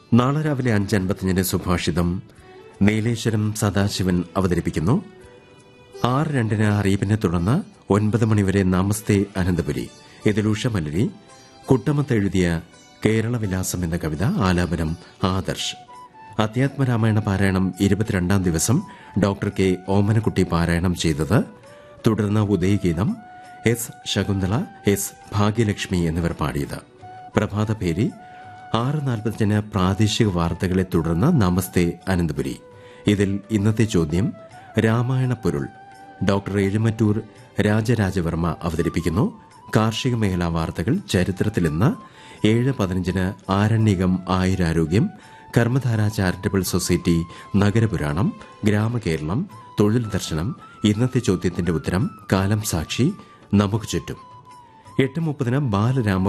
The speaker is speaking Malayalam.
നാളെ രാവിലെ അഞ്ച് അൻപത്തിയഞ്ചിന് സുഭാഷിതം നീലേശ്വരം സദാശിവൻ അവതരിപ്പിക്കുന്നു ആറ് രണ്ടിന് അറിയിപ്പിനെ തുടർന്ന് ഒൻപത് മണിവരെ നമസ്തേ അനന്തപുരി ഇതിൽ ഉഷ മലരി കുട്ടമത്ത് എഴുതിയ കേരളവിലാസം എന്ന കവിത ആലാപനം ആദർശ് അധ്യാത്മരാമായണ പാരായണം ഇരുപത്തിരണ്ടാം ദിവസം ഡോക്ടർ കെ ഓമനക്കുട്ടി പാരായണം ചെയ്തത് തുടർന്ന് ഉദയഗീതം എസ് ശകുന്തള എസ് ഭാഗ്യലക്ഷ്മി എന്നിവർ പാടിയത് പ്രഭാതപേരി ആറ് നാൽപ്പത്തിന് പ്രാദേശിക വാർത്തകളെ തുടർന്ന് നമസ്തേ അനന്തപുരി ഇതിൽ ഇന്നത്തെ ചോദ്യം രാമായണ പൊരുൾ ഡോക്ടർ എഴുമറ്റൂർ രാജരാജവർമ്മ അവതരിപ്പിക്കുന്നു കാർഷിക മേഖലാ വാർത്തകൾ ചരിത്രത്തിൽ ഇന്ന് ഏഴ് പതിനഞ്ചിന് ആരണ്യകം ആയുരാരോഗ്യം കർമ്മധാര ചാരിറ്റബിൾ സൊസൈറ്റി നഗരപുരാണം ഗ്രാമകേരളം തൊഴിൽ ദർശനം ഇന്നത്തെ ചോദ്യത്തിന്റെ ഉത്തരം കാലം സാക്ഷി നമുക്ക് ചുറ്റും എട്ട് മുപ്പതിന് ബാലരാമ